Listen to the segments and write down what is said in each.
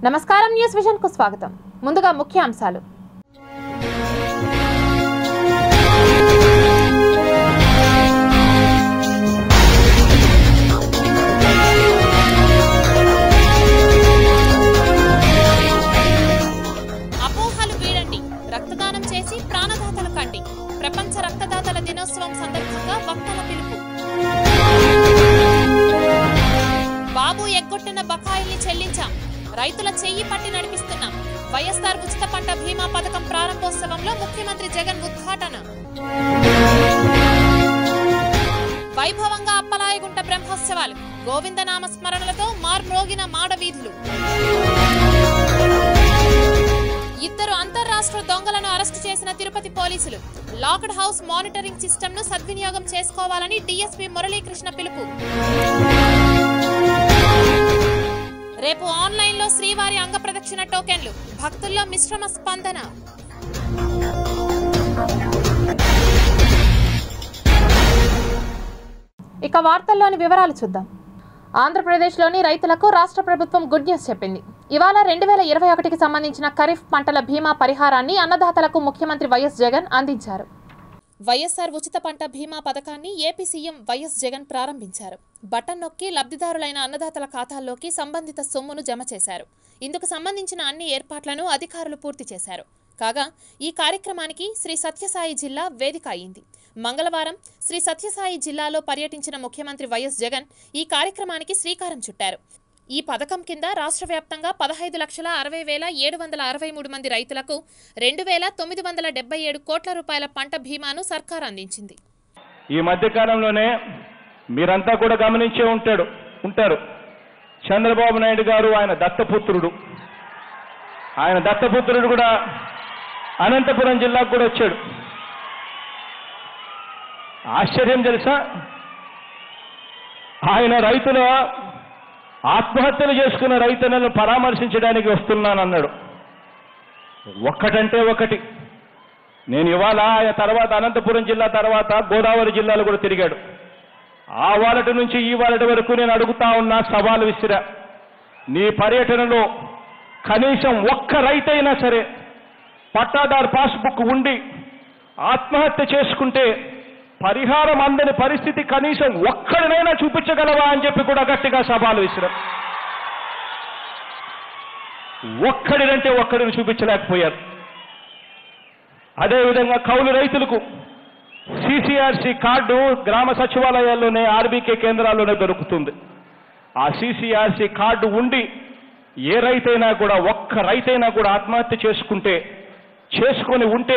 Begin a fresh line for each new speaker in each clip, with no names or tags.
నమస్కారం news vision కు స్వాగతం ముందుగా ముఖ్య అంశాలు
అపోహలు వీడండి రక్తదానం చేసి ప్రాణదాతలు కండి ప్రపంచ రక్తదాతల దినోత్సవం సందర్భంగా వక్తల పిలుపు బాబు ఎగ్గొట్టిన బకాయిల్ని చెల్లించాం రైతుల చెయ్యి పట్టి నడిపిస్తున్నాం వైఎస్ఆర్ ఉచిత పంట బీమా పథకం ప్రారంభోత్సవంలో ముఖ్యమంత్రి జగన్ ఉద్ఘాటన వైభవంగా అప్పలాయగుంట బ్రహ్మోత్సవాలు గోవిందనామ స్మరణలతో మార్మ్రోగిన మాడ వీధులు ఇద్దరు అంతర్రాష్ట్ర దొంగలను అరెస్టు చేసిన తిరుపతి పోలీసులు లాక్డ్ హౌస్ మానిటరింగ్ సిస్టమ్ ను సద్వినియోగం చేసుకోవాలని డీఎస్పీ మురళీకృష్ణ పిలుపు రేపు ఆన్లైన్ లో శ్రీవారి అంగ ప్రదక్షిణ టోకెన్లు భక్తుల్లో మిశ్రమ స్పందన
ఇక వార్తల్లోని వివరాలు చూద్దాం ఆంధ్రప్రదేశ్లోని రైతులకు రాష్ట్ర ప్రభుత్వం గుడ్ న్యూస్ చెప్పింది ఇవాళ రెండు వేల ఇరవై ఒకటికి సంబంధించిన ఖరీఫ్ పంటల బీమా పరిహారాన్ని అన్నదాతలకు ముఖ్యమంత్రి వైఎస్ జగన్ అందించారు
వైఎస్ఆర్ ఉచిత పంట బీమా పథకాన్ని ఏపీ సీఎం వైఎస్ జగన్ ప్రారంభించారు బటన్ నొక్కి లబ్ధిదారులైన అన్నదాతల ఖాతాల్లోకి సంబంధిత సొమ్మును జమ చేశారు ఇందుకు సంబంధించిన అన్ని ఏర్పాట్లను అధికారులు పూర్తి చేశారు కాగా ఈ కార్యక్రమానికి శ్రీ సత్యసాయి జిల్లా వేదిక అయింది మంగళవారం శ్రీ సత్యసాయి జిల్లాలో పర్యటించిన ముఖ్యమంత్రి వైఎస్ జగన్ ఈ కార్యక్రమానికి శ్రీకారం చుట్టారు ఈ పథకం కింద రాష్ట్ర వ్యాప్తంగా పదహైదు లక్షల అరవై వేల ఏడు వందల అరవై మూడు మంది రైతులకు రెండు వేల తొమ్మిది వందల డెబ్బై ఏడు కోట్ల రూపాయల పంట బీమాను సర్కార్ అందించింది
ఈ మధ్య కాలంలోనే మీరంతా కూడా గమనించే ఉంటాడు ఉంటారు చంద్రబాబు నాయుడు గారు ఆయన దత్తపుత్రుడు ఆయన దత్తపుత్రుడు కూడా అనంతపురం జిల్లాకు కూడా వచ్చాడు ఆశ్చర్యం తెలుసా ఆయన రైతుల ఆత్మహత్యలు చేసుకున్న రైతులను పరామర్శించడానికి వస్తున్నానన్నాడు ఒక్కటంటే ఒకటి నేను ఇవాళ ఆయన తర్వాత అనంతపురం జిల్లా తర్వాత గోదావరి జిల్లాలో కూడా తిరిగాడు ఆ వాలటి నుంచి ఈ వాలటి వరకు నేను అడుగుతా ఉన్నా సవాలు విసిరా నీ పర్యటనలో కనీసం ఒక్క రైతైనా సరే పట్టాదారు పాస్బుక్ ఉండి ఆత్మహత్య చేసుకుంటే పరిహారం అందని పరిస్థితి కనీసం ఒక్కడినైనా చూపించగలవా అని చెప్పి కూడా గట్టిగా సవాలు విసిరా ఒక్కడినంటే ఒక్కడిని చూపించలేకపోయారు అదేవిధంగా కౌలు రైతులకు సిసిఆర్సి కార్డు గ్రామ సచివాలయాల్లోనే ఆర్బీకే కేంద్రాల్లోనే దొరుకుతుంది ఆ సిసిఆర్సి కార్డు ఉండి ఏ రైతైనా కూడా ఒక్క రైతైనా కూడా ఆత్మహత్య చేసుకుంటే చేసుకొని ఉంటే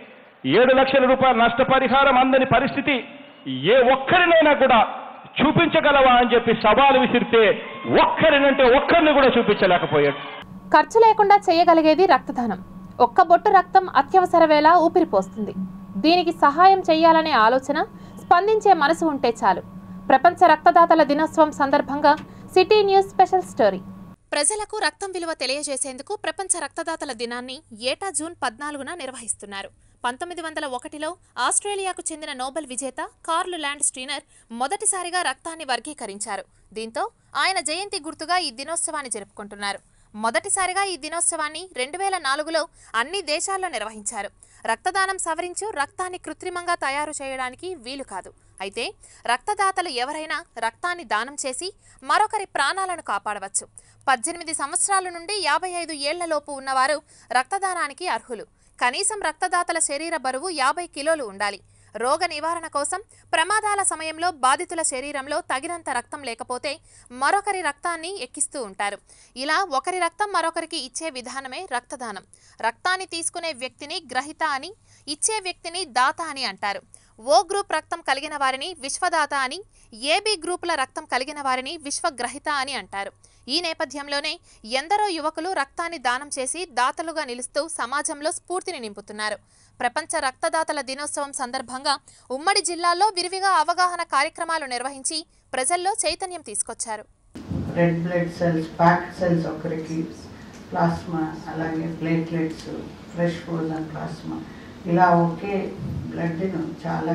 ఏడు లక్షల రూపాయల నష్టపరిహారం అందని పరిస్థితి ఏ ఒక్కరినైనా కూడా చూపించగలవా అని చెప్పి సవాలు విసిరితే ఒక్కరినంటే ఒక్కరిని కూడా చూపించలేకపోయాడు
ఖర్చు లేకుండా చేయగలిగేది రక్తదానం ఒక్క బొట్టు రక్తం అత్యవసర వేళ ఊపిరిపోస్తుంది దీనికి సహాయం చేయాలనే ఆలోచన స్పందించే మనసు ఉంటే చాలు ప్రపంచ రక్తదాతల దినోత్సవం సందర్భంగా సిటీ న్యూస్ స్పెషల్ స్టోరీ
ప్రజలకు రక్తం విలువ తెలియజేసేందుకు ప్రపంచ రక్తదాతల దినాన్ని ఏటా జూన్ పద్నాలుగున నిర్వహిస్తున్నారు పంతొమ్మిది వందల ఒకటిలో ఆస్ట్రేలియాకు చెందిన నోబెల్ విజేత కార్ల్ ల్యాండ్ స్టీనర్ మొదటిసారిగా రక్తాన్ని వర్గీకరించారు దీంతో ఆయన జయంతి గుర్తుగా ఈ దినోత్సవాన్ని జరుపుకుంటున్నారు మొదటిసారిగా ఈ దినోత్సవాన్ని రెండు వేల నాలుగులో అన్ని దేశాల్లో నిర్వహించారు రక్తదానం సవరించు రక్తాన్ని కృత్రిమంగా తయారు చేయడానికి వీలు కాదు అయితే రక్తదాతలు ఎవరైనా రక్తాన్ని దానం చేసి మరొకరి ప్రాణాలను కాపాడవచ్చు పద్దెనిమిది సంవత్సరాల నుండి యాభై ఐదు ఏళ్లలోపు ఉన్నవారు రక్తదానానికి అర్హులు కనీసం రక్తదాతల శరీర బరువు యాభై కిలోలు ఉండాలి రోగ నివారణ కోసం ప్రమాదాల సమయంలో బాధితుల శరీరంలో తగినంత రక్తం లేకపోతే మరొకరి రక్తాన్ని ఎక్కిస్తూ ఉంటారు ఇలా ఒకరి రక్తం మరొకరికి ఇచ్చే విధానమే రక్తదానం రక్తాన్ని తీసుకునే వ్యక్తిని గ్రహిత అని ఇచ్చే వ్యక్తిని దాత అని అంటారు ఓ గ్రూప్ రక్తం కలిగిన వారిని విశ్వదాత అని ఏబి గ్రూపుల రక్తం కలిగిన వారిని విశ్వగ్రహిత అని అంటారు ఈ నేపథ్యంలోనే ఎందరో యువకులు రక్తాన్ని దానం చేసి దాతలుగా నిలుస్తూ సమాజంలో స్ఫూర్తిని నింపుతున్నారు ప్రపంచ రక్తదాతల దినోత్సవం సందర్భంగా ఉమ్మడి జిల్లాల్లో విరివిగా అవగాహన కార్యక్రమాలు నిర్వహించి ప్రజల్లో చైతన్యం తీసుకొచ్చారు
red blood cells pack cells ఒకరికి ప్లాస్మా అలాగే ప్లేట్లెట్స్ ఫ్రెష్ ఫ్రోజన్ ప్లాస్మా ఇలా ఒకే బ్లడ్ను చాలా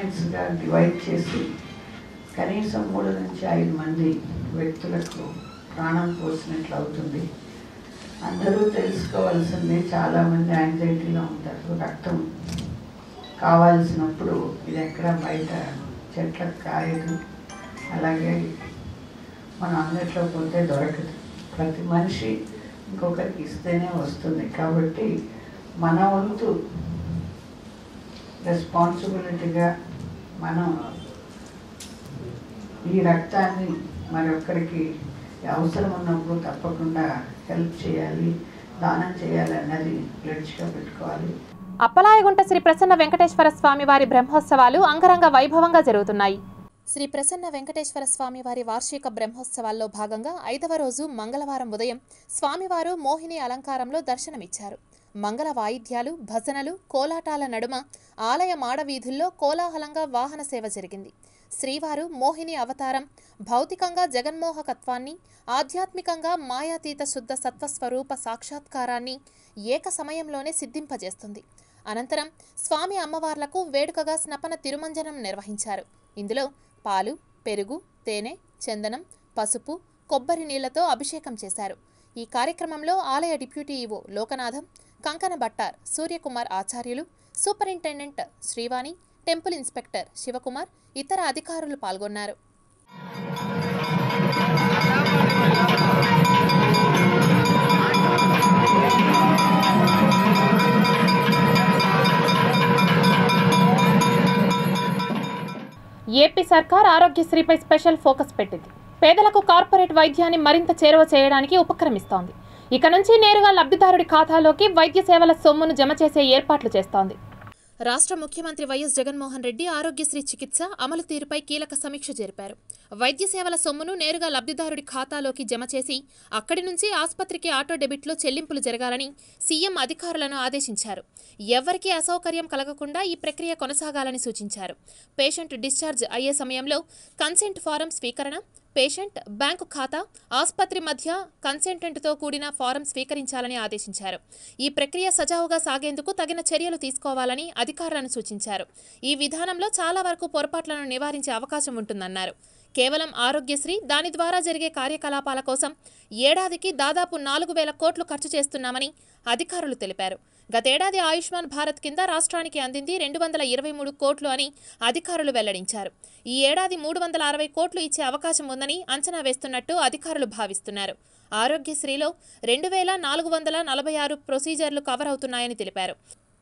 కాంపనెంట్స్గా డివైడ్ చేసి కనీసం మూడు నుంచి ఐదు మంది వ్యక్తులకు ప్రాణం పోసినట్లు అవుతుంది అందరూ తెలుసుకోవాల్సింది చాలామంది యాంగ్జైటీలో ఉంటారు రక్తం కావాల్సినప్పుడు ఇది ఎక్కడ బయట చెట్లకు కాయదు అలాగే మన అంగట్లో పోతే దొరకదు ప్రతి మనిషి ఇంకొకరికి ఇస్తేనే వస్తుంది కాబట్టి మన వంతు రెస్పాన్సిబిలిటీగా మనం ఈ రక్తాన్ని మరొకరికి అవసరం ఉన్నప్పుడు తప్పకుండా హెల్ప్ చేయాలి దానం చేయాలి అన్నది ప్లెడ్జ్గా పెట్టుకోవాలి
అప్పలాయగుంట శ్రీ ప్రసన్న వెంకటేశ్వర స్వామి వారి బ్రహ్మోత్సవాలు అంగరంగ వైభవంగా జరుగుతున్నాయి
శ్రీ ప్రసన్న వెంకటేశ్వర స్వామి వారి వార్షిక బ్రహ్మోత్సవాల్లో భాగంగా ఐదవ రోజు మంగళవారం ఉదయం స్వామివారు మోహిని అలంకారంలో దర్శనమిచ్చారు మంగళ వాయిద్యాలు భజనలు కోలాటాల నడుమ ఆలయ మాడవీధుల్లో కోలాహలంగా వాహన సేవ జరిగింది శ్రీవారు మోహిని అవతారం భౌతికంగా జగన్మోహకత్వాన్ని ఆధ్యాత్మికంగా మాయాతీత శుద్ధ సత్వస్వరూప సాక్షాత్కారాన్ని ఏక సమయంలోనే సిద్ధింపజేస్తుంది అనంతరం స్వామి అమ్మవార్లకు వేడుకగా స్నపన తిరుమంజనం నిర్వహించారు ఇందులో పాలు పెరుగు తేనె చందనం పసుపు కొబ్బరి నీళ్లతో అభిషేకం చేశారు ఈ కార్యక్రమంలో ఆలయ డిప్యూటీ ఈవో లోకనాథం కంకణ Bhattar Suryakumar Acharyulu superintendent Srivani temple inspector Sivakumar ఇతర అధికారులు పాల్గొన్నారు
ఏపీ సర్కార్ ఆరోగ్యశ్రీపై స్పెషల్ ఫోకస్ పెట్టింది పేదలకు కార్పొరేట్ వైద్యాన్ని మరింత చేరువ చేయడానికి ఉపక్రమిస్తోంది ఇక నుంచి నేరుగా లబ్ధిదారుడి ఖాతాలోకి వైద్య సేవల సొమ్మును జమ చేసే ఏర్పాట్లు చేస్తోంది
రాష్ట్ర ముఖ్యమంత్రి వైఎస్ జగన్మోహన్ రెడ్డి ఆరోగ్యశ్రీ చికిత్స అమలు తీరుపై కీలక సమీక్ష జరిపారు వైద్య సేవల సొమ్మును నేరుగా లబ్ధిదారుడి ఖాతాలోకి జమ చేసి అక్కడి నుంచి ఆసుపత్రికి ఆటో డెబిట్లో చెల్లింపులు జరగాలని సీఎం అధికారులను ఆదేశించారు ఎవ్వరికీ అసౌకర్యం కలగకుండా ఈ ప్రక్రియ కొనసాగాలని సూచించారు పేషెంట్ డిశ్చార్జ్ అయ్యే సమయంలో కన్సెంట్ ఫారం స్వీకరణ పేషెంట్ బ్యాంకు ఖాతా ఆసుపత్రి మధ్య కన్సెంటెంట్తో కూడిన ఫారం స్వీకరించాలని ఆదేశించారు ఈ ప్రక్రియ సజావుగా సాగేందుకు తగిన చర్యలు తీసుకోవాలని అధికారులను సూచించారు ఈ విధానంలో చాలా వరకు పొరపాట్లను నివారించే అవకాశం ఉంటుందన్నారు కేవలం ఆరోగ్యశ్రీ దాని ద్వారా జరిగే కార్యకలాపాల కోసం ఏడాదికి దాదాపు నాలుగు వేల కోట్లు ఖర్చు చేస్తున్నామని అధికారులు తెలిపారు గతేడాది ఆయుష్మాన్ భారత్ కింద రాష్ట్రానికి అందింది రెండు వందల ఇరవై మూడు కోట్లు అని అధికారులు వెల్లడించారు ఈ ఏడాది మూడు వందల అరవై కోట్లు ఇచ్చే అవకాశం ఉందని అంచనా వేస్తున్నట్టు అధికారులు భావిస్తున్నారు ఆరోగ్యశ్రీలో రెండు వేల నాలుగు వందల నలభై ఆరు ప్రొసీజర్లు కవర్ అవుతున్నాయని తెలిపారు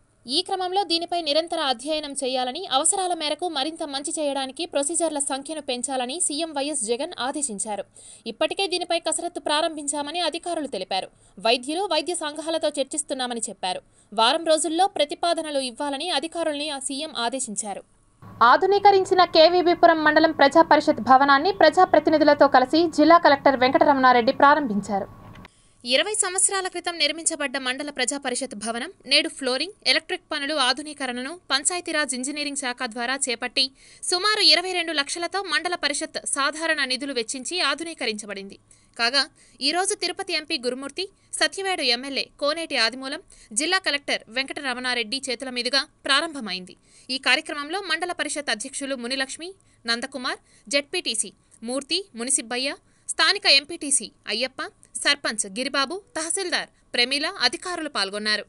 ఈ క్రమంలో దీనిపై నిరంతర అధ్యయనం చేయాలని అవసరాల మేరకు మరింత మంచి చేయడానికి ప్రొసీజర్ల సంఖ్యను పెంచాలని సీఎం వైఎస్ జగన్ ఆదేశించారు ఇప్పటికే దీనిపై కసరత్తు ప్రారంభించామని అధికారులు తెలిపారు వైద్యులు వైద్య సంఘాలతో చర్చిస్తున్నామని చెప్పారు వారం రోజుల్లో ప్రతిపాదనలు ఇవ్వాలని అధికారుల్ని ఆ సీఎం ఆదేశించారు
ఆధునీకరించిన కేవీబీపురం మండలం ప్రజా పరిషత్ భవనాన్ని ప్రజాప్రతినిధులతో కలిసి జిల్లా కలెక్టర్ వెంకటరమణారెడ్డి ప్రారంభించారు
ఇరవై సంవత్సరాల క్రితం నిర్మించబడ్డ మండల ప్రజా పరిషత్ భవనం నేడు ఫ్లోరింగ్ ఎలక్ట్రిక్ పనులు ఆధునీకరణను పంచాయతీరాజ్ ఇంజనీరింగ్ శాఖ ద్వారా చేపట్టి సుమారు ఇరవై రెండు లక్షలతో మండల పరిషత్ సాధారణ నిధులు వెచ్చించి ఆధునీకరించబడింది కాగా ఈరోజు తిరుపతి ఎంపీ గురుమూర్తి సత్యవేడు ఎమ్మెల్యే కోనేటి ఆదిమూలం జిల్లా కలెక్టర్ వెంకట రమణారెడ్డి చేతుల మీదుగా ప్రారంభమైంది ఈ కార్యక్రమంలో మండల పరిషత్ అధ్యక్షులు మునిలక్ష్మి నందకుమార్ జెడ్పీటీసీ మూర్తి మునిసిబ్బయ్య స్థానిక ఎంపీటీసీ అయ్యప్ప సర్పంచ్ గిరిబాబు తహసీల్దార్ ప్రమీల అధికారులు పాల్గొన్నారు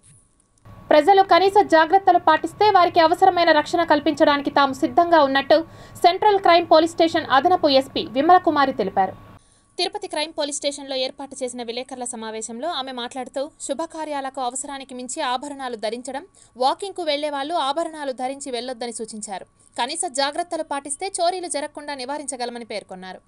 ప్రజలు కనీస జాగ్రత్తలు పాటిస్తే వారికి అవసరమైన రక్షణ కల్పించడానికి తాము సిద్ధంగా ఉన్నట్టు సెంట్రల్ క్రైమ్ పోలీస్ స్టేషన్ అదనపు ఎస్పీ విమలకుమారి తెలిపారు
తిరుపతి క్రైమ్ పోలీస్ స్టేషన్లో ఏర్పాటు చేసిన విలేకరుల సమావేశంలో ఆమె మాట్లాడుతూ శుభకార్యాలకు అవసరానికి మించి ఆభరణాలు ధరించడం వాకింగ్కు వెళ్లే వాళ్ళు ఆభరణాలు ధరించి వెళ్లొద్దని సూచించారు కనీస జాగ్రత్తలు పాటిస్తే చోరీలు జరగకుండా నివారించగలమని పేర్కొన్నారు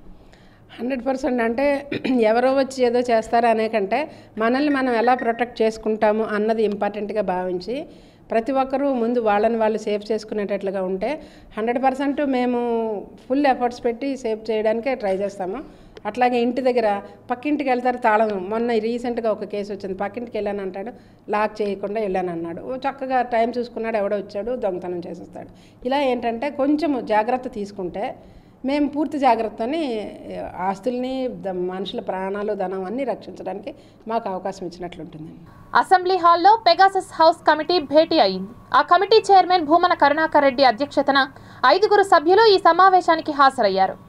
హండ్రెడ్ పర్సెంట్ అంటే ఎవరో వచ్చి ఏదో చేస్తారా అనే కంటే మనల్ని మనం ఎలా ప్రొటెక్ట్ చేసుకుంటాము అన్నది ఇంపార్టెంట్గా భావించి ప్రతి ఒక్కరూ ముందు వాళ్ళని వాళ్ళు సేవ్ చేసుకునేటట్లుగా ఉంటే హండ్రెడ్ పర్సెంట్ మేము ఫుల్ ఎఫర్ట్స్ పెట్టి సేవ్ చేయడానికే ట్రై చేస్తాము అట్లాగే ఇంటి దగ్గర పక్కింటికి వెళ్తారు తాళం మొన్న రీసెంట్గా ఒక కేసు వచ్చింది పక్కింటికి వెళ్ళాను అంటాడు లాక్ చేయకుండా వెళ్ళాను అన్నాడు ఓ చక్కగా టైం చూసుకున్నాడు ఎవడో వచ్చాడు దొంగతనం చేసేస్తాడు ఇలా ఏంటంటే కొంచెం జాగ్రత్త తీసుకుంటే మేము పూర్తి జాగ్రత్తని ఆస్తుల్ని ద- మనుషుల ప్రాణాలు ధనం అన్నీ రక్షించడానికి మాకు అవకాశం ఇచ్చినట్లుంటుంది
అసెంబ్లీ హాల్లో పెగాసస్ హౌస్ కమిటీ భేటీ అయింది ఆ కమిటీ చైర్మన్ భూమన కరుణాకర్ రెడ్డి అధ్యక్షతన ఐదుగురు సభ్యులు ఈ సమావేశానికి హాజరయ్యారు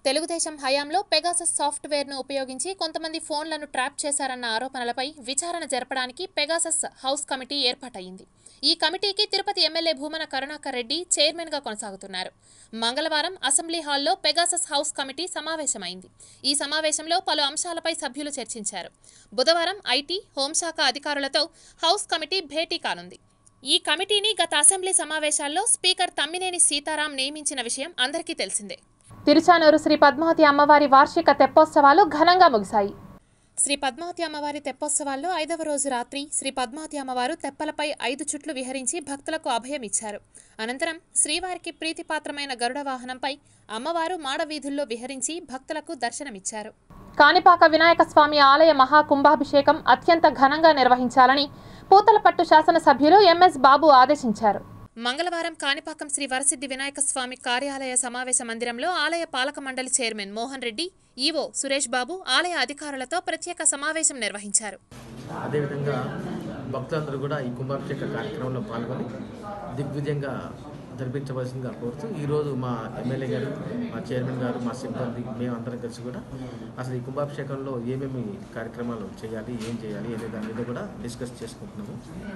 తెలుగుదేశం హయాంలో పెగాసస్ సాఫ్ట్వేర్ను ఉపయోగించి కొంతమంది ఫోన్లను ట్రాప్ చేశారన్న ఆరోపణలపై విచారణ జరపడానికి పెగాసస్ హౌస్ కమిటీ ఏర్పాటైంది ఈ కమిటీకి తిరుపతి ఎమ్మెల్యే భూమన కరుణాకర్ రెడ్డి చైర్మన్గా కొనసాగుతున్నారు మంగళవారం అసెంబ్లీ హాల్లో పెగాసస్ హౌస్ కమిటీ సమావేశమైంది ఈ సమావేశంలో పలు అంశాలపై సభ్యులు చర్చించారు బుధవారం ఐటీ హోంశాఖ అధికారులతో హౌస్ కమిటీ భేటీ కానుంది ఈ కమిటీని గత అసెంబ్లీ సమావేశాల్లో స్పీకర్ తమ్మినేని సీతారాం నియమించిన విషయం అందరికీ తెలిసిందే
తిరుచానూరు శ్రీ పద్మావతి అమ్మవారి వార్షిక తెప్పోత్సవాలు ఘనంగా ముగిశాయి
శ్రీ పద్మావతి అమ్మవారి తెప్పోత్సవాల్లో ఐదవ రోజు రాత్రి శ్రీ పద్మావతి అమ్మవారు తెప్పలపై ఐదు చుట్లు విహరించి భక్తులకు అభయం ఇచ్చారు అనంతరం శ్రీవారికి ప్రీతిపాత్రమైన గరుడ వాహనంపై అమ్మవారు మాడవీధుల్లో విహరించి భక్తులకు దర్శనమిచ్చారు
కాణిపాక వినాయక స్వామి ఆలయ మహాకుంభాభిషేకం అత్యంత ఘనంగా నిర్వహించాలని పూతలపట్టు శాసనసభ్యులు ఎంఎస్ బాబు ఆదేశించారు
మంగళవారం కాణిపాకం శ్రీ వరసిద్ధి వినాయక స్వామి కార్యాలయ సమావేశ మందిరంలో ఆలయ పాలక మండలి చైర్మన్ మోహన్ రెడ్డి ఈవో సురేష్ బాబు ఆలయ అధికారులతో ప్రత్యేక సమావేశం నిర్వహించారు
అదేవిధంగా భక్తులందరూ కూడా ఈ కుంభాభిషేక కార్యక్రమంలో పాల్గొని దిగ్విజయంగా జరిపించవలసిందిగా కోరుతూ ఈరోజు మా ఎమ్మెల్యే గారు మా చైర్మన్ గారు మా సిబ్బంది మేమందరం కలిసి కూడా అసలు ఈ కుంభాభిషేకంలో ఏమేమి కార్యక్రమాలు చేయాలి ఏం చేయాలి అనే దాని మీద కూడా డిస్కస్ చేసుకుంటున్నాము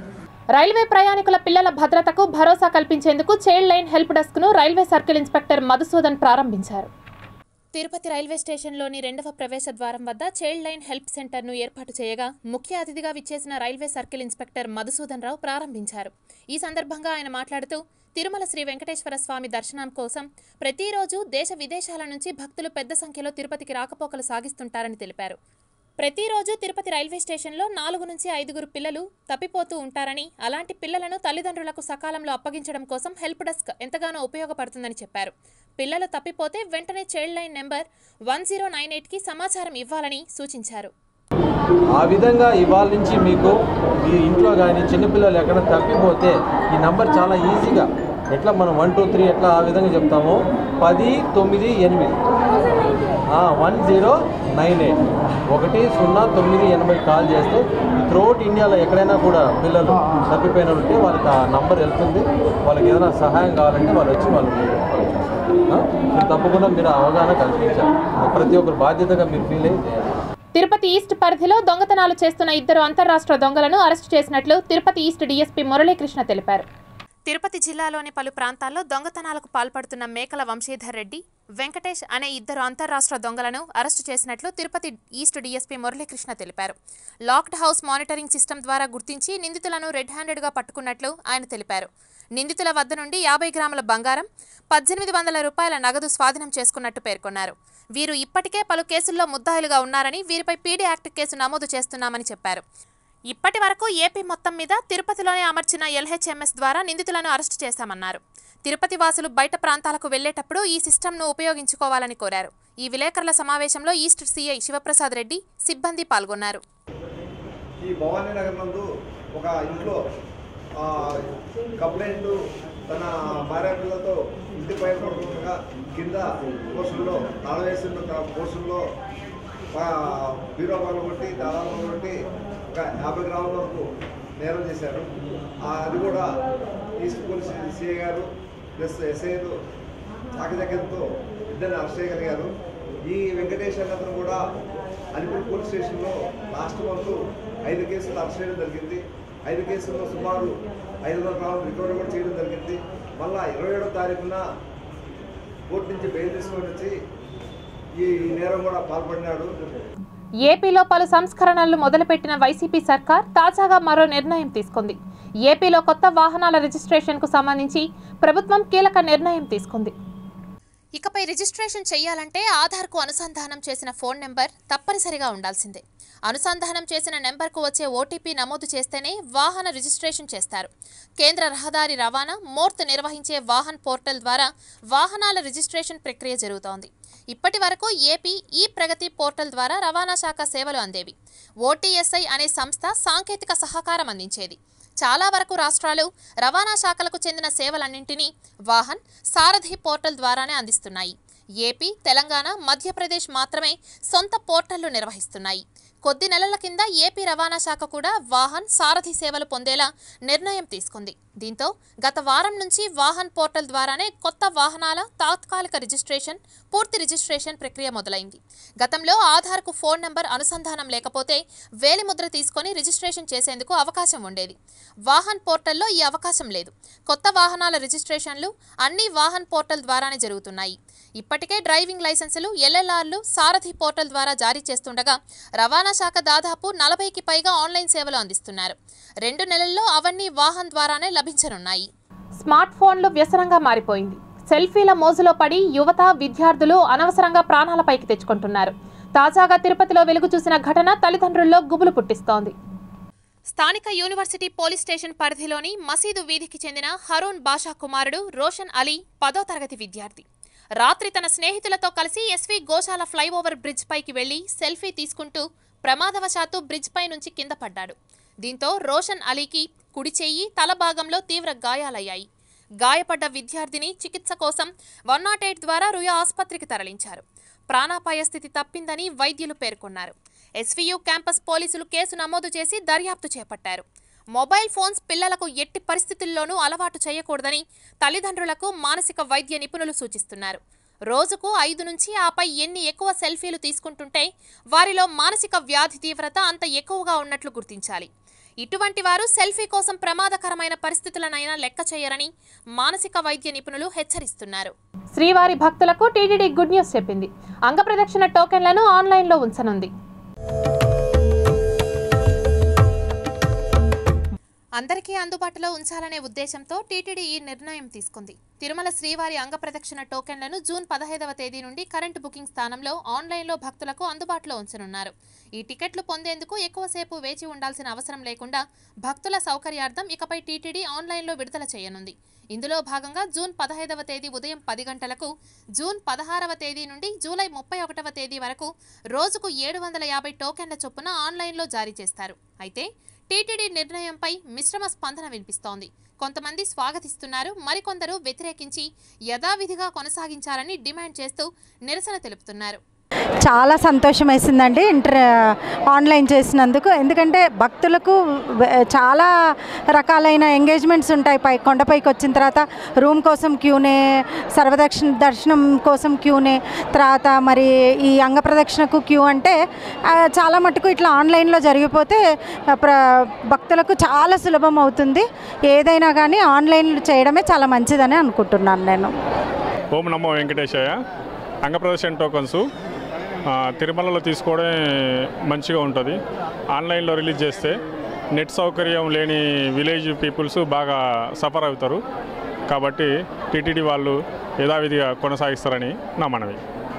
రైల్వే ప్రయాణికుల పిల్లల భద్రతకు భరోసా కల్పించేందుకు చైల్డ్ లైన్ హెల్ప్ డెస్క్ ను రైల్వే సర్కిల్ ఇన్స్పెక్టర్ మధుసూదన్ ప్రారంభించారు
తిరుపతి రైల్వే స్టేషన్లోని రెండవ ప్రవేశ ద్వారం వద్ద చైల్డ్ లైన్ హెల్ప్ సెంటర్ను ఏర్పాటు చేయగా ముఖ్య అతిథిగా విచ్చేసిన railway circle inspector Madhusudan Rao ప్రారంభించారు ఈ సందర్భంగా ఆయన మాట్లాడుతూ తిరుమల శ్రీ వెంకటేశ్వర స్వామి దర్శనం కోసం ప్రతిరోజు దేశ విదేశాల నుంచి భక్తులు పెద్ద సంఖ్యలో తిరుపతికి రాకపోకలు సాగిస్తుంటారని తెలిపారు ప్రతిరోజు తిరుపతి రైల్వే స్టేషన్లో నాలుగు నుంచి ఐదుగురు పిల్లలు తప్పిపోతూ ఉంటారని అలాంటి పిల్లలను తల్లిదండ్రులకు సకాలంలో అప్పగించడం కోసం హెల్ప్ డెస్క్ ఎంతగానో ఉపయోగపడుతుందని చెప్పారు పిల్లలు తప్పిపోతే వెంటనే child line number one zero nine ఎయిట్కి సమాచారం ఇవ్వాలని సూచించారు
ఆ విధంగా ఇవాళ నుంచి మీకు మీ ఇంట్లో కానీ చిన్నపిల్లలు ఎక్కడ తప్పిపోతే ఈ నంబర్ చాలా ఈజీగా ఎట్లా మనం వన్ టూ త్రీ ఎట్లా ఆ విధంగా చెప్తామో పది తొమ్మిది ఎనిమిది వన్ జీరో నైన్ ఎయిట్ ఒకటి సున్నా తొమ్మిది ఎనభై కాల్ చేస్తే త్రూఅవుట్ ఇండియాలో ఎక్కడైనా కూడా పిల్లలు తప్పిపోయిన ఉంటే వాళ్ళకి ఆ నంబర్ వెళ్తుంది వాళ్ళకి ఏదైనా సహాయం కావాలంటే వాళ్ళు వచ్చి వాళ్ళు ఆ? మీరు తప్పకుండా మీరు అవగాహన కల్పించాలి ప్రతి ఒక్కరు బాధ్యతగా మీరు ఫీల్ అయ్యి చేయాలి
తిరుపతి ఈస్ట్ పరిధిలో దొంగతనాలు చేస్తున్న ఇద్దరు అంతర్రాష్ట్ర దొంగలను అరెస్టు చేసినట్లు తిరుపతి ఈస్ట్ డీఎస్పీ మురళీకృష్ణ తెలిపారు
తిరుపతి జిల్లాలోని పలు ప్రాంతాల్లో దొంగతనాలకు పాల్పడుతున్న మేకల వంశీధర్ రెడ్డి వెంకటేష్ అనే ఇద్దరు అంతర్రాష్ట్ర దొంగలను అరెస్టు చేసినట్లు తిరుపతి ఈస్ట్ డీఎస్పీ మురళీకృష్ణ తెలిపారు లాక్డ్ హౌస్ మానిటరింగ్ సిస్టమ్ ద్వారా గుర్తించి నిందితులను రెడ్ హ్యాండెడ్గా పట్టుకున్నట్లు ఆయన తెలిపారు నిందితుల వద్ద నుండి యాభై గ్రాముల బంగారం పద్దెనిమిది వందల రూపాయల నగదు స్వాధీనం చేసుకున్నట్టు పేర్కొన్నారు వీరు ఇప్పటికే పలు కేసుల్లో ముద్దాయిలుగా ఉన్నారని వీరిపై పీడీ యాక్ట్ కేసు నమోదు చేస్తున్నామని చెప్పారు ఇప్పటి వరకు ఏపీ మొత్తం మీద తిరుపతిలోనే అమర్చిన ఎల్హెచ్ఎంఎస్ ద్వారా నిందితులను అరెస్టు చేశామన్నారు తిరుపతి వాసులు బయట ప్రాంతాలకు వెళ్లేటప్పుడు ఈ సిస్టమ్ను ఉపయోగించుకోవాలని కోరారు ఈ విలేకరుల సమావేశంలో ఈస్ట్ సీఐ శివప్రసాద్ రెడ్డి సిబ్బంది పాల్గొన్నారు
ఈ భవానీ నగర్ నందు ఒక ఇంట్లో ఆ, కంప్లైంట్ తన భార్య పిల్లలతో ఇంటి పైన పడుతుండగా కింద పోర్షన్లో తాళవేసిన పోర్షన్లో బీరో పగలు కొట్టి దాదాపు కొట్టి ఒక యాభై గ్రాముల వరకు నేరం చేశారు ఆ, అది కూడా ఈస్ట్ పోలీస్ సిఐ గారు ప్లస్ ఎస్ఐలు చాకచక్యంతో ఇద్దరిని అరెస్ట్ చేయగలిగారు ఈ వెంకటేష్ అనే అతను కూడా అలిపిరి పోలీస్ స్టేషన్లో లాస్ట్ మంత్ ఐదు కేసులు అరెస్ట్ చేయడం జరిగింది ఐదు కేసుల్లో సుమారు ఐదు వందల గ్రాములు రికవరీ కూడా చేయడం జరిగింది మళ్ళా ఇరవై ఏడో తారీఖున కోర్టు నుంచి బెయిల్ తీసుకొని వచ్చి ఈ నేరం కూడా పాల్పడినాడు
ఏపీలో పలు సంస్కరణలు మొదలుపెట్టిన వైసీపీ సర్కార్ తాజాగా మరో నిర్ణయం తీసుకుంది ఏపీలో కొత్త వాహనాల రిజిస్ట్రేషన్కు సంబంధించి ప్రభుత్వం కీలక నిర్ణయం తీసుకుంది
ఇకపై రిజిస్ట్రేషన్ చేయాలంటే ఆధార్కు అనుసంధానం చేసిన ఫోన్ నెంబర్ తప్పనిసరిగా ఉండాల్సిందే అనుసంధానం చేసిన నెంబర్కు వచ్చే ఓటీపీ నమోదు చేస్తేనే వాహన రిజిస్ట్రేషన్ చేస్తారు కేంద్ర రహదారి రవాణా మోర్త్ నిర్వహించే వాహన్ పోర్టల్ ద్వారా వాహనాల రిజిస్ట్రేషన్ ప్రక్రియ జరుగుతోంది ఇప్పటి వరకు ఏపీ ఈ ప్రగతి పోర్టల్ ద్వారా రవాణా శాఖ సేవలు అందేవి ఓటీఎస్ఐ అనే సంస్థ సాంకేతిక సహకారం అందించేది చాలా వరకు రాష్ట్రాలు రవాణా శాఖలకు చెందిన సేవలన్నింటినీ వాహన్ సారథి పోర్టల్ ద్వారానే అందిస్తున్నాయి ఏపీ తెలంగాణ మధ్యప్రదేశ్ మాత్రమే సొంత పోర్టళ్లు నిర్వహిస్తున్నాయి కొద్ది నెలల కింద ఏపీ రవాణా శాఖ కూడా వాహన్ సారథి సేవలు పొందేలా నిర్ణయం తీసుకుంది దీంతో గత వారం నుంచి వాహన్ పోర్టల్ ద్వారానే కొత్త వాహనాల తాత్కాలిక రిజిస్ట్రేషన్ పూర్తి రిజిస్ట్రేషన్ ప్రక్రియ మొదలైంది గతంలో ఆధార్కు ఫోన్ నంబర్ అనుసంధానం లేకపోతే వేలిముద్ర తీసుకొని రిజిస్ట్రేషన్ చేసేందుకు అవకాశం ఉండేది వాహన్ పోర్టల్లో ఈ అవకాశం లేదు కొత్త వాహనాల రిజిస్ట్రేషన్లు అన్ని వాహన్ పోర్టల్ ద్వారానే జరుగుతున్నాయి ఇప్పటికే డ్రైవింగ్ లైసెన్సులు ఎల్ఎల్ఆర్లు సారథి పోర్టల్ ద్వారా జారీ చేస్తుండగా రవాణా శాఖ దాదాపు నలభైకి పైగా ఆన్లైన్ సేవలు అందిస్తున్నారు రెండు నెలల్లో అవన్నీ వాహన్ ద్వారానే లభించనున్నాయి
స్మార్ట్ ఫోన్లు వ్యసనంగా మారిపోయింది సెల్ఫీల మోజులో పడి యువత విద్యార్థులు అనవసరంగా ప్రాణాలపైకి తెచ్చుకుంటున్నారు తాజాగా తిరుపతిలో వెలుగు చూసిన ఘటన తల్లిదండ్రుల్లో గుబులు పుట్టిస్తోంది
స్థానిక యూనివర్సిటీ పోలీస్ స్టేషన్ పరిధిలోని మసీదు వీధికి చెందిన హరూన్ బాషా కుమారుడు రోషన్ అలీ పదో తరగతి విద్యార్థి రాత్రి తన స్నేహితులతో కలిసి ఎస్వి గోశాల ఫ్లైఓవర్ బ్రిడ్జ్ పైకి వెళ్లి సెల్ఫీ తీసుకుంటూ ప్రమాదవశాత్తు బ్రిడ్జ్ పై నుంచి కింద పడ్డాడు దీంతో రోషన్ అలీకి కుడి చెయ్యి తల భాగంలో తీవ్ర గాయాలయ్యాయి గాయపడ్డ విద్యార్థిని చికిత్స కోసం వన్ నాట్ ఎయిట్ ద్వారా రుయా ఆసుపత్రికి తరలించారు ప్రాణాపాయ స్థితి తప్పిందని వైద్యులు పేర్కొన్నారు ఎస్వీయు క్యాంపస్ పోలీసులు కేసు నమోదు చేసి దర్యాప్తు చేపట్టారు మొబైల్ ఫోన్స్ పిల్లలకు ఎట్టి పరిస్థితుల్లోనూ అలవాటు చేయకూడదని తల్లిదండ్రులకు మానసిక వైద్య నిపుణులు సూచిస్తున్నారు రోజుకు ఐదు నుంచి ఆపై ఎన్ని ఎక్కువ సెల్ఫీలు తీసుకుంటుంటే వారిలో మానసిక వ్యాధి తీవ్రత అంత ఎక్కువగా ఉన్నట్లు గుర్తించాలి ఇటువంటి వారు సెల్ఫీ కోసం ప్రమాదకరమైన పరిస్థితులనైనా లెక్క చేయరని మానసిక వైద్య నిపుణులు హెచ్చరిస్తున్నారు
శ్రీవారి భక్తులకు టీటీడీ గుడ్ న్యూస్ చెప్పింది అంగప్రదక్షిణ టోకెన్లను ఆన్లైన్లో ఉంచనుంది
అందరికీ అందుబాటులో ఉంచాలనే ఉద్దేశంతో టీటీడీ ఈ నిర్ణయం తీసుకుంది తిరుమల శ్రీవారి అంగప్రదక్షిణ టోకెన్లను జూన్ పదహైదవ తేదీ నుండి కరెంటు బుకింగ్ స్థానంలో ఆన్లైన్లో భక్తులకు అందుబాటులో ఉంచనున్నారు ఈ టికెట్లు పొందేందుకు ఎక్కువసేపు వేచి ఉండాల్సిన అవసరం లేకుండా భక్తుల సౌకర్యార్థం ఇకపై టీటీడీ ఆన్లైన్లో విడుదల చేయనుంది ఇందులో భాగంగా జూన్ పదహైదవ తేదీ ఉదయం పది గంటలకు జూన్ పదహారవ తేదీ నుండి జూలై ముప్పై ఒకటవ తేదీ వరకు రోజుకు ఏడు వందల యాభై టోకెన్ల చొప్పున ఆన్లైన్లో జారీ చేస్తారు అయితే టీటీడీ నిర్ణయంపై మిశ్రమ స్పందన వినిపిస్తోంది కొంతమంది స్వాగతిస్తున్నారు మరికొందరు వ్యతిరేకించి యథావిధిగా కొనసాగించాలని డిమాండ్ చేస్తూ నిరసన తెలుపుతున్నారు
చాలా సంతోషం వేసిందండి ఇంటర్ ఆన్లైన్ చేసినందుకు ఎందుకంటే భక్తులకు వె- చాలా రకాలైన ఎంగేజ్మెంట్స్ ఉంటాయి పై కొండపైకి వచ్చిన తర్వాత రూమ్ కోసం క్యూనే సర్వదక్షిణ దర్శనం కోసం క్యూనే తర్వాత మరి ఈ అంగప్రదక్షిణకు క్యూ అంటే ఆ, చాలా మటుకు ఇట్లా ఆన్లైన్లో జరిగిపోతే ఆ, ప్ర భక్తులకు చాలా సులభం అవుతుంది ఏదైనా కానీ ఆన్లైన్లో చేయడమే చాలా మంచిదని అనుకుంటున్నాను నేను
ఓం నమో వెంకటేశాయ అంగప్రదర్శన టోకన్స్ ఆ, తిరుమలలో తీసుకోవడమే మంచిగా ఉంటుంది ఆన్లైన్లో రిలీజ్ చేస్తే నెట్ సౌకర్యం లేని విలేజ్ పీపుల్స్ బాగా సఫర్ అవుతారు కాబట్టి టీటీడీ వాళ్ళు యథావిధిగా కొనసాగిస్తారని నా మనవి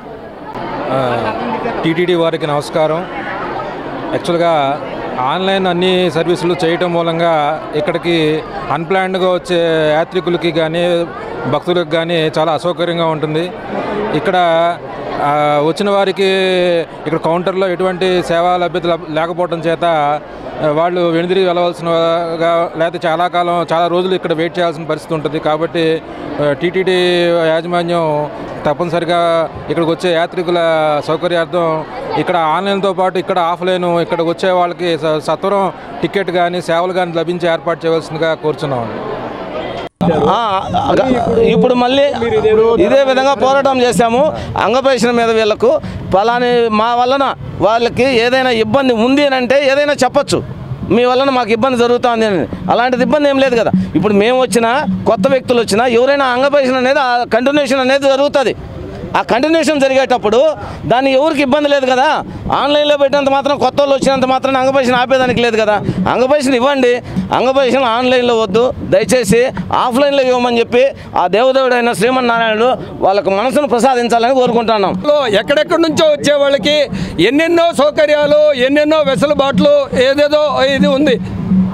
టీటీడీ వారికి నమస్కారం యాక్చువల్గా ఆన్లైన్ అన్ని సర్వీసులు చేయటం మూలంగా ఇక్కడికి అన్ప్లాన్డ్గా వచ్చే యాత్రికులకి కానీ భక్తులకు కానీ చాలా అసౌకర్యంగా ఉంటుంది ఇక్కడ ఆ, వచ్చిన వారికి ఇక్కడ కౌంటర్లో ఎటువంటి సేవా లభ్యత లబ్- లేకపోవడం చేత ఆ, వాళ్ళు వెనుదిరిగి వెళ్ళవలసినగా లేకపోతే చాలా కాలం చాలా రోజులు ఇక్కడ వెయిట్ చేయాల్సిన పరిస్థితి ఉంటుంది కాబట్టి టీటీడీ యాజమాన్యం తప్పనిసరిగా ఇక్కడికి వచ్చే యాత్రికుల సౌకర్యార్థం ఇక్కడ ఆన్లైన్తో పాటు ఇక్కడ ఆఫ్లైన్ ఇక్కడికి వచ్చే వాళ్ళకి స- సత్వరం టికెట్ కానీ సేవలు కానీ లభించి ఏర్పాటు చేయవలసిందిగా కోరుచున్నాం
ఆ, అగ- ఇప్పుడు మళ్ళీ ఇదే విధంగా పోరాటం చేశాము అంగప్రదర్శన మీద వీళ్ళకు పలాని మా వలన వాళ్ళకి ఏదైనా ఇబ్బంది ఉంది అని అంటే ఏదైనా చెప్పొచ్చు మీ వలన మాకు ఇబ్బంది జరుగుతుంది అని అలాంటిది ఇబ్బంది ఏం లేదు కదా ఇప్పుడు మేము వచ్చినా కొత్త వ్యక్తులు వచ్చినా ఎవరైనా అంగప్రదర్శన అనేది ఆ కంటిన్యూషన్ అనేది జరుగుతుంది ఆ కంటిన్యూషన్ జరిగేటప్పుడు దాన్ని ఎవరికి ఇబ్బంది లేదు కదా ఆన్లైన్లో పెట్టినంత మాత్రం కొత్త వాళ్ళు వచ్చినంత మాత్రం అంగపైసను ఆపేదానికి లేదు కదా అంగపైసను ఇవ్వండి అంగపైసను ఆన్లైన్లో వద్దు దయచేసి ఆఫ్లైన్లో ఇవ్వమని చెప్పి ఆ దేవదేవుడైన శ్రీమన్నారాయణుడు వాళ్ళకు మనసును ప్రసాదించాలని కోరుకుంటున్నాం
లో ఎక్కడెక్కడి నుంచో వచ్చే వాళ్ళకి ఎన్నెన్నో సౌకర్యాలు ఎన్నెన్నో వెసులుబాట్లు ఏదేదో ఇది ఉంది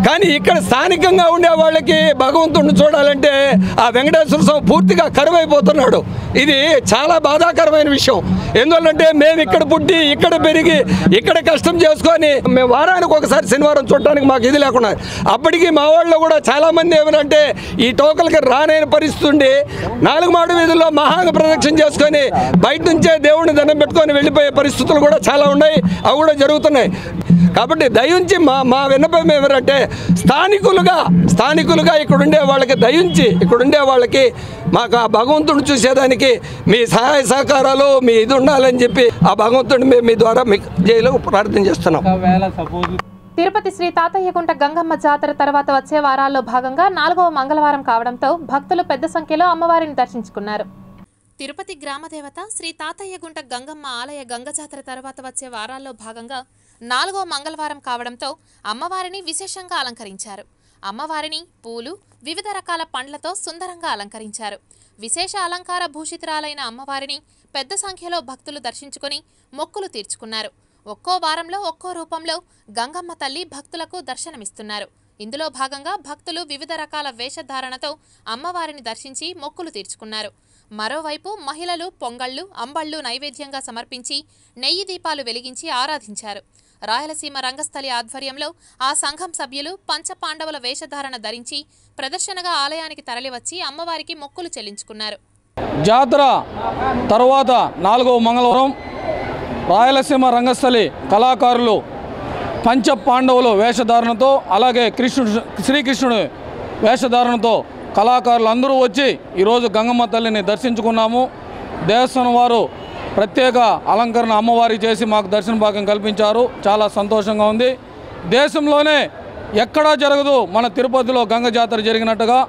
కానీ ఇక్కడ స్థానికంగా ఉండే వాళ్ళకి భగవంతుడిని చూడాలంటే ఆ వెంకటేశ్వర స్వామి పూర్తిగా కరువైపోతున్నాడు ఇది చాలా బాధాకరమైన విషయం ఎందువల్లంటే మేము ఇక్కడ పుట్టి ఇక్కడ పెరిగి ఇక్కడ కష్టం చేసుకొని మేము వారానికి ఒకసారి శనివారం చూడటానికి మాకు ఇది లేకుండా అప్పటికి మా వాళ్ళు కూడా చాలామంది ఏమనంటే ఈ టోకలకి రానైన పరిస్థితి ఉండి నాలుగు మాడు వీధుల్లో మహాంగ ప్రదక్షిణ చేసుకొని బయట నుంచే దేవుడిని దండం పెట్టుకొని వెళ్ళిపోయే పరిస్థితులు కూడా చాలా ఉన్నాయి అవి కూడా జరుగుతున్నాయి కాబట్టి దయించి మా మా విన్నపం ఏమంటే స్థానికులుగా స్థానికులుగా ఇక్కడ ఉండే వాళ్ళకి దయించి ఇక్కడ ఉండే వాళ్ళకి మాకు ఆ భగవంతుడిని చూసేదానికి మీ సహాయ సహకారాలు మీ ఇది ఉండాలని చెప్పి ఆ భగవంతుడిని మేము మీ ద్వారా మీకు జైలు ప్రార్థన చేస్తున్నాం
తిరుపతి శ్రీ తాతయ్యగుంట గంగమ్మ జాతర తర్వాత వచ్చే వారాల్లో భాగంగా నాలుగవ మంగళవారం కావడంతో భక్తులు పెద్ద సంఖ్యలో అమ్మవారిని దర్శించుకున్నారు
తిరుపతి గ్రామదేవత శ్రీ తాతయ్యగుంట గంగమ్మ ఆలయ గంగ జాతర తర్వాత వచ్చే వారాల్లో భాగంగా నాలుగో మంగళవారం కావడంతో అమ్మవారిని విశేషంగా అలంకరించారు అమ్మవారిని పూలు వివిధ రకాల పండ్లతో సుందరంగా అలంకరించారు విశేష అలంకార భూషితురాలైన అమ్మవారిని పెద్ద సంఖ్యలో భక్తులు దర్శించుకుని మొక్కులు తీర్చుకున్నారు ఒక్కో వారంలో ఒక్కో రూపంలో గంగమ్మ తల్లి భక్తులకు దర్శనమిస్తున్నారు ఇందులో భాగంగా భక్తులు వివిధ రకాల వేషధారణతో అమ్మవారిని దర్శించి మొక్కులు తీర్చుకున్నారు మరోవైపు మహిళలు పొంగళ్ళు అంబళ్ళు నైవేద్యంగా సమర్పించి నెయ్యి దీపాలు వెలిగించి ఆరాధించారు రాయలసీమ రంగస్థలి ఆధ్వర్యంలో ఆ సంఘం సభ్యులు పంచపాండవుల వేషధారణ ధరించి ప్రదర్శనగా ఆలయానికి తరలివచ్చి అమ్మవారికి మొక్కులు చెల్లించుకున్నారు
జాతర తర్వాత నాలుగవ మంగళవారం రాయలసీమ రంగస్థలి కళాకారులు పంచ పాండవులు వేషధారణతో అలాగే కృష్ణుడు శ్రీకృష్ణుడు వేషధారణతో కళాకారులు అందరూ వచ్చి ఈరోజు గంగమ్మ తల్లిని దర్శించుకున్నాము దేవస్థానం వారు ప్రత్యేక అలంకరణ అమ్మవారి చేసి మాకు దర్శన భాగ్యం కల్పించారు చాలా సంతోషంగా ఉంది దేశంలోనే ఎక్కడా జరగదు మన తిరుపతిలో గంగ జాతర జరిగినట్టుగా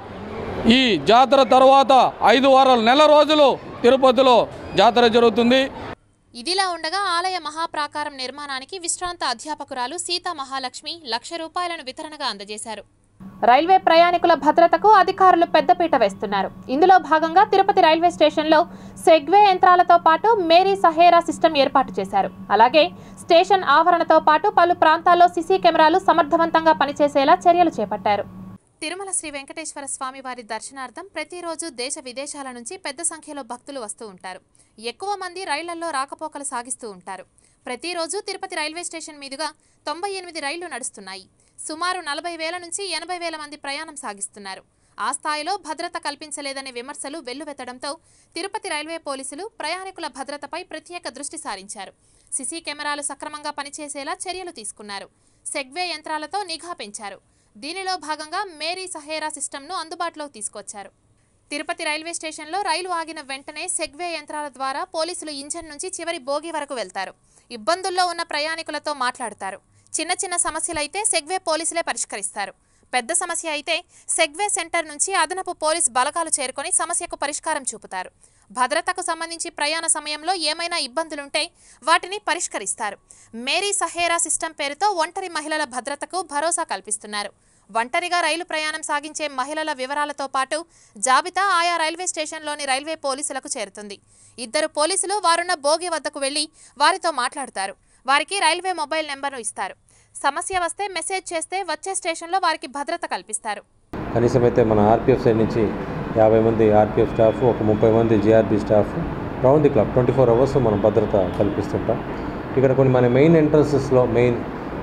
ఈ జాతర తర్వాత ఐదు వారాలు నెల రోజులు తిరుపతిలో జాతర జరుగుతుంది
ఇదిలా ఉండగా ఆలయ మహాప్రాకారం నిర్మాణానికి విశ్రాంత అధ్యాపకురాలు సీతా మహాలక్ష్మి లక్ష రూపాయలను వితరణగా అందజేశారు
రైల్వే ప్రయాణికుల భద్రతకు అధికారులు పెద్దపీట వేస్తున్నారు ఇందులో భాగంగా తిరుపతి రైల్వే స్టేషన్లో సెగ్వే యంత్రాలతో పాటు మేరీ సహేరా సిస్టమ్ ఏర్పాటు చేశారు అలాగే స్టేషన్ ఆవరణతో పాటు పలు ప్రాంతాల్లో సీసీ కెమెరాలు సమర్థవంతంగా పనిచేసేలా చర్యలు చేపట్టారు
తిరుమల శ్రీ వెంకటేశ్వర స్వామి వారి దర్శనార్థం ప్రతిరోజు దేశ విదేశాల నుంచి పెద్ద సంఖ్యలో భక్తులు వస్తూ ఉంటారు ఎక్కువ మంది రైళ్లలో రాకపోకలు సాగిస్తూ ఉంటారు ప్రతిరోజు తిరుపతి రైల్వే స్టేషన్ మీదుగా తొంభై ఎనిమిది రైళ్లు నడుస్తున్నాయి సుమారు నలభై వేల నుంచి ఎనభై వేల మంది ప్రయాణం సాగిస్తున్నారు ఆ స్థాయిలో భద్రత కల్పించలేదనే విమర్శలు వెల్లువెత్తడంతో తిరుపతి రైల్వే పోలీసులు ప్రయాణికుల భద్రతపై ప్రత్యేక దృష్టి సారించారు సీసీ కెమెరాలు సక్రమంగా పనిచేసేలా చర్యలు తీసుకున్నారు సెగ్వే యంత్రాలతో నిఘా పెంచారు దీనిలో భాగంగా మేరీ సహేరా సిస్టమ్ను అందుబాటులోకి తీసుకొచ్చారు తిరుపతి రైల్వే స్టేషన్లో రైలు ఆగిన వెంటనే సెగ్వే యంత్రాల ద్వారా పోలీసులు ఇంజన్ నుంచి చివరి బోగి వరకు వెళ్తారు ఇబ్బందుల్లో ఉన్న ప్రయాణికులతో మాట్లాడతారు చిన్న చిన్న సమస్యలైతే సెగ్వే పోలీసులే పరిష్కరిస్తారు పెద్ద సమస్య అయితే సెగ్వే సెంటర్ నుంచి అదనపు పోలీస్ బలగాలు చేరుకొని సమస్యకు పరిష్కారం చూపుతారు భద్రతకు సంబంధించి ప్రయాణ సమయంలో ఏమైనా ఇబ్బందులుంటే వాటిని పరిష్కరిస్తారు మేరీ సహేరా సిస్టమ్ పేరుతో ఒంటరి మహిళల భద్రతకు భరోసా కల్పిస్తున్నారు ఒంటరిగా రైలు ప్రయాణం సాగించే మహిళల వివరాలతో పాటు జాబితా ఆయా రైల్వే స్టేషన్లోని రైల్వే పోలీసులకు చేరుతుంది ఇద్దరు పోలీసులు వారున్న బోగి వద్దకు వెళ్లి వారితో మాట్లాడతారు వారికి రైల్వే మొబైల్ నెంబర్ను ఇస్తారు సమస్య వస్తే మెసేజ్ చేస్తే వచ్చే స్టేషన్లో వారికి భద్రత కల్పిస్తారు
కనీసం అయితే మన ఆర్పిఎఫ్ సైడ్ నుంచి యాభై మంది ఆర్పిఎఫ్ స్టాఫ్ ఒక ముప్పై మంది GRP staff round the clock twenty four hours మనం భద్రత కల్పిస్తుంటాం ఇక్కడ కొన్ని మన మెయిన్ ఎంట్రన్సెస్లో మెయిన్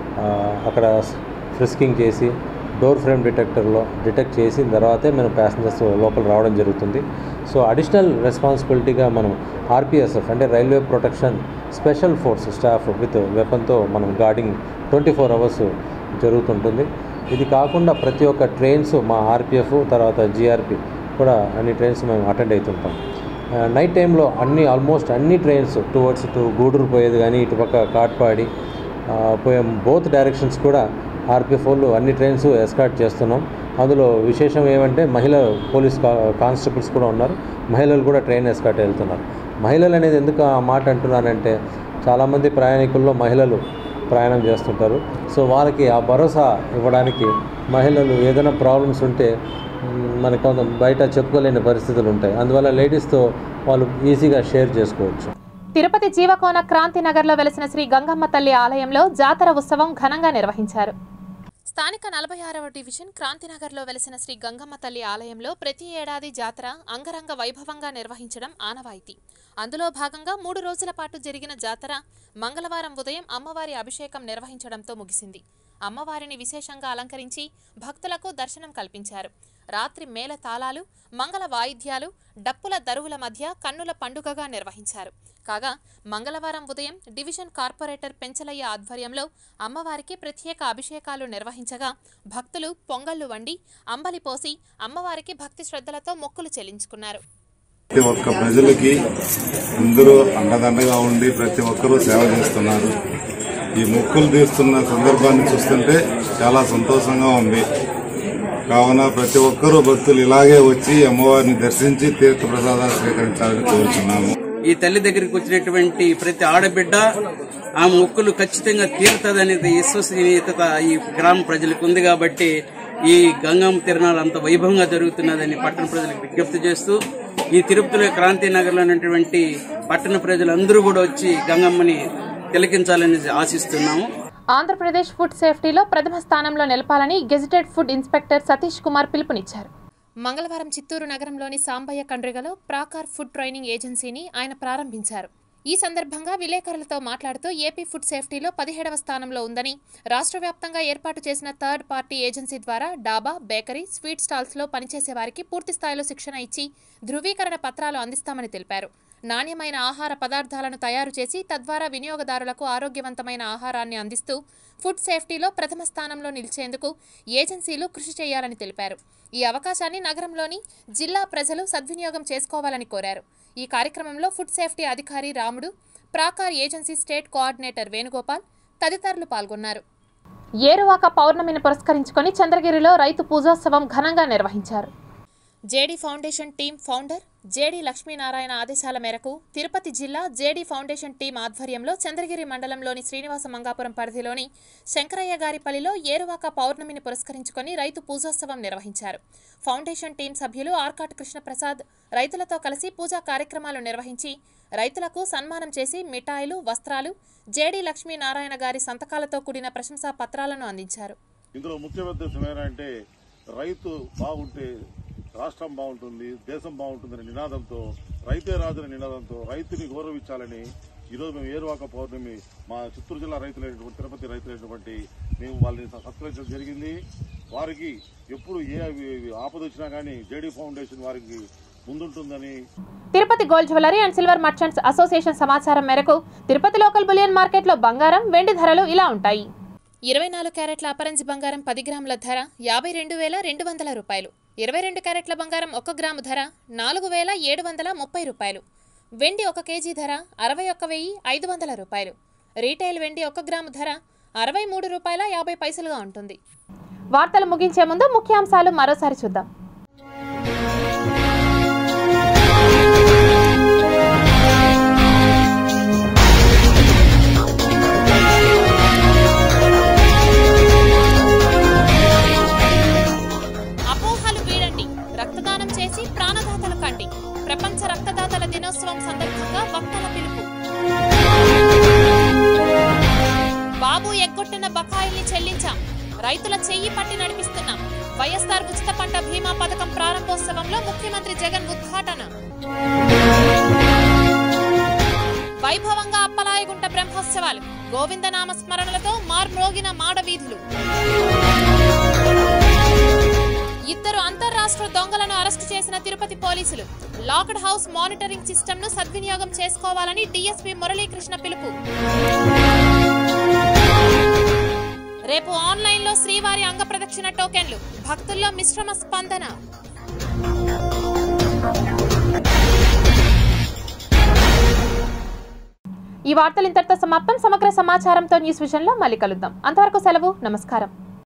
అక్కడ ఫ్రిస్కింగ్ చేసి డోర్ ఫ్రేమ్ డిటెక్టర్లో డిటెక్ట్ చేసిన తర్వాతే మనం ప్యాసింజర్స్ లోపల రావడం జరుగుతుంది సో అడిషనల్ రెస్పాన్సిబిలిటీగా మనం ఆర్పిఎస్ఎఫ్ అంటే railway protection special force staff with వెపన్తో మనం గార్డింగ్ ట్వంటీ ఫోర్ అవర్స్ జరుగుతుంటుంది ఇది కాకుండా ప్రతి ఒక్క ట్రైన్స్ మా ఆర్పిఎఫ్ తర్వాత జిఆర్పి కూడా అన్ని ట్రైన్స్ మేము అటెండ్ అవుతుంటాం నైట్ టైంలో అన్ని ఆల్మోస్ట్ అన్ని ట్రైన్స్ టువర్డ్స్ ఇటు గూడూరు పోయేది కానీ ఇటుపక్క కాట్పాడి పోయే బోత్ డైరెక్షన్స్ కూడా ఆర్పిఎఫ్ వాళ్ళు అన్ని ట్రైన్స్ ఎస్కాట్ చేస్తున్నాం అందులో విశేషం ఏమంటే మహిళ పోలీస్ కానిస్టేబుల్స్ కూడా ఉన్నారు మహిళలు కూడా ట్రైన్ ఎస్కాట్ వెళ్తున్నారు మహిళలు అనేది ఎందుకు ఆ మాట అంటున్నానంటే చాలామంది ప్రయాణికుల్లో మహిళలు ప్రయాణం చేస్తుంటారు సో వాళ్ళకి ఆ భరోసా ఇవ్వడానికి మహిళలు ఏదైనా ప్రాబ్లమ్స్ ఉంటే మనకు కొంత బయట చెప్పుకోలేని పరిస్థితులు ఉంటాయి అందువల్ల లేడీస్తో వాళ్ళు ఈజీగా షేర్ చేసుకోవచ్చు
తిరుపతి జీవకోన క్రాంతి నగర్లో వెలిసిన శ్రీ గంగమ్మ తల్లి ఆలయంలో జాతర ఉత్సవం ఘనంగా నిర్వహించారు
స్థానిక నలభై ఆరవ డివిజన్ క్రాంతినగర్లో వెలసిన శ్రీ గంగమ్మ తల్లి ఆలయంలో ప్రతి ఏడాది జాతర అంగరంగ వైభవంగా నిర్వహించడం ఆనవాయితీ అందులో భాగంగా మూడు రోజుల పాటు జరిగిన జాతర మంగళవారం ఉదయం అమ్మవారి అభిషేకం నిర్వహించడంతో ముగిసింది అమ్మవారిని విశేషంగా అలంకరించి భక్తులకు దర్శనం కల్పించారు రాత్రి మేళ తాళాలు మంగళ వాయిద్యాలు డప్పుల దరువుల మధ్య కన్నుల పండుగగా నిర్వహించారు కాగా మంగళవారం ఉదయం డివిజన్ కార్పొరేటర్ పెంచలయ్య ఆధ్వర్యంలో అమ్మవారికి ప్రత్యేక అభిషేకాలు నిర్వహించగా భక్తులు పొంగళ్లు వండి అంబలి పోసి అమ్మవారికి భక్తి శ్రద్ధలతో మొక్కులు చెల్లించుకున్నారు
ప్రతి ఒక్క ప్రజలకి అందరూ అండదండగా ఉండి ప్రతి ఒక్కరూ సేవ చేస్తున్నారు ఈ మొక్కులు తీస్తున్న సందర్భాన్ని చూస్తుంటే చాలా సంతోషంగా ఉంది కావున ప్రతి ఒక్కరూ భక్తులు ఇలాగే వచ్చి అమ్మవారిని దర్శించి తీర్థ ప్రసాదాలు స్వీకరించాలని కోరుతున్నాము
ఈ తల్లి దగ్గరికి వచ్చినటువంటి ప్రతి ఆడబిడ్డ ఆ మొక్కులు ఖచ్చితంగా తీరుతుందనేది విశ్వసనీయత ఈ గ్రామ ప్రజలకు ఉంది కాబట్టి ఈ గంగమ్మ తిరణాలు అంత వైభవంగా జరుగుతున్నదని పట్టణ ప్రజలకు విజ్ఞప్తి చేస్తూ ఈ తిరుపతిలో క్రాంతి నగర్లో ఉన్నటువంటి పట్టణ ప్రజలందరూ కూడా వచ్చి గంగమ్మని తిలకించాలని ఆశిస్తున్నాము
ఆంధ్రప్రదేశ్ ఫుడ్ సేఫ్టీలో ప్రథమ స్థానంలో నిలపాలని gazetted food inspector Satish Kumar పిలుపునిచ్చారు
మంగళవారం చిత్తూరు నగరంలోని సాంబయ్య కండ్రిగలో ప్రాకార్ ఫుడ్ ట్రైనింగ్ ఏజెన్సీని ఆయన ప్రారంభించారు ఈ సందర్భంగా విలేకరులతో మాట్లాడుతూ ఏపీ ఫుడ్ సేఫ్టీలో పదిహేడవ స్థానంలో ఉందని రాష్ట్ర వ్యాప్తంగా ఏర్పాటు చేసిన థర్డ్ పార్టీ ఏజెన్సీ ద్వారా డాబా బేకరీ స్వీట్ స్టాల్స్లో పనిచేసే వారికి పూర్తి స్థాయిలో శిక్షణ ఇచ్చి ధృవీకరణ పత్రాలు అందిస్తామని తెలిపారు నాణ్యమైన ఆహార పదార్థాలను తయారు చేసి తద్వారా వినియోగదారులకు ఆరోగ్యవంతమైన ఆహారాన్ని అందిస్తూ ఫుడ్ సేఫ్టీలో ప్రథమ స్థానంలో నిలిచేందుకు ఏజెన్సీలు కృషి చేయాలని తెలిపారు ఈ అవకాశాన్ని నగరంలోని జిల్లా ప్రజలు సద్వినియోగం చేసుకోవాలని కోరారు ఈ కార్యక్రమంలో ఫుడ్ సేఫ్టీ అధికారి Ramudu Prakar agency state coordinator Venugopal తదితరులు పాల్గొన్నారు
ఏరువాక పౌర్ణమిని పురస్కరించుకొని చంద్రగిరిలో రైతు పూజోత్సవం ఘనంగా నిర్వహించారు
JD foundation team founder JD Lakshminarayana ఆదేశాల మేరకు తిరుపతి జిల్లా జేడీ ఫౌండేషన్ టీం ఆధ్వర్యంలో చంద్రగిరి మండలంలోని శ్రీనివాస మంగాపురం పరిధిలోని శంకరయ్య గారిపల్లిలో ఏరువాక పౌర్ణమిని పురస్కరించుకొని రైతు పూజోత్సవం నిర్వహించారు ఫౌండేషన్ టీం సభ్యులు ఆర్కాట్ కృష్ణప్రసాద్ రైతులతో కలిసి పూజా కార్యక్రమాలు నిర్వహించి రైతులకు సన్మానం చేసి మిఠాయిలు వస్త్రాలు జేడీ లక్ష్మీనారాయణ గారి సంతకాలతో కూడిన ప్రశంసా పత్రాలను అందించారు
ఇందులో ముఖ్య ఉద్దేశం ఏంటంటే రైతు బాగుంటే రాష్ట్రం బాగుంటుంది దేశం బాగుంటుందనే నినాదంతో రైతే రాజునే నినాదంతో రైతుని గౌరవించాలని ఈరోజు మేము ఏరువాక పౌర్ణమి మా చిత్తూరు జిల్లా రైతులైనటువంటి తిరుపతి రైతులైనటువంటి మేము వాళ్ళని సత్కరించడం జరిగింది వారికి ఎప్పుడు ఏ ఆపద వచ్చినా కానీ జేడీ ఫౌండేషన్ వారికి ముందుంటుందని
Tirupati gold jewellery and silver merchants association సమాచారం మేరకు తిరుపతి లోకల్ బులియన్ మార్కెట్లో బంగారం వెండి ధరలు ఇలా ఉంటాయి
ఇరవై నాలుగు క్యారెట్ల అపరంజి బంగారం పది గ్రాముల ధర యాభై రెండు వేల రెండు వందల రూపాయలు ఇరవై రెండు క్యారెట్ల బంగారం ఒక గ్రాము ధర నాలుగు వేల ఏడు వందల ముప్పై రూపాయలు వెండి ఒక కేజీ ధర అరవై ఒక్క వెయ్యి ఐదు వందల రూపాయలు రీటైల్ వెండి ఒక గ్రాము ధర అరవై మూడు రూపాయల యాభై పైసలుగా ఉంటుంది
వార్తలు ముగించే ముందు ముఖ్యాంశాలు మరోసారి చూద్దాం
అపోహలు వీడండి రక్తదానం చేసి ప్రాణదాతలు కండి ప్రపంచ రక్తదాతల దినోత్సవం సందర్భంగా వక్తల పిలుపు బాబు ఎగ్గొట్టిన బకాయిల్ని చెల్లించాం రైతుల చెయ్యి పట్టి నడిపిస్తున్నాం వైఎస్ఆర్ ఉచిత పంట బీమా పథకం ప్రారంభోత్సవంలో ముఖ్యమంత్రి జగన్ ఉద్ఘాటన వైభవంగా అప్పలాయగుంట బ్రహ్మోత్సవాలు గోవిందనామ స్మరణలతో మార్మ్రోగిన మాడ వీధులు ఇద్దరు అంతర్రాష్ట్ర దొంగలను అరెస్టు చేసిన తిరుపతి పోలీసులు లాక్డ్ హౌస్ మానిటరింగ్ సిస్టమ్ ను సద్వినియోగం చేసుకోవాలని డీఎస్పీ మురళీకృష్ణ పిలుపు రేపు ఆన్లైన్ లో శ్రీవారి అంగ ప్రదక్షిణ టోకెన్లు భక్తుల్లో మిశ్రమ స్పందన
ఈ వార్తలు ఇంతటితో సమాప్తం సమగ్ర సమాచారంతో న్యూస్ విజన్లో మళ్ళీ కలుద్దాం అంతవరకు సెలవు నమస్కారం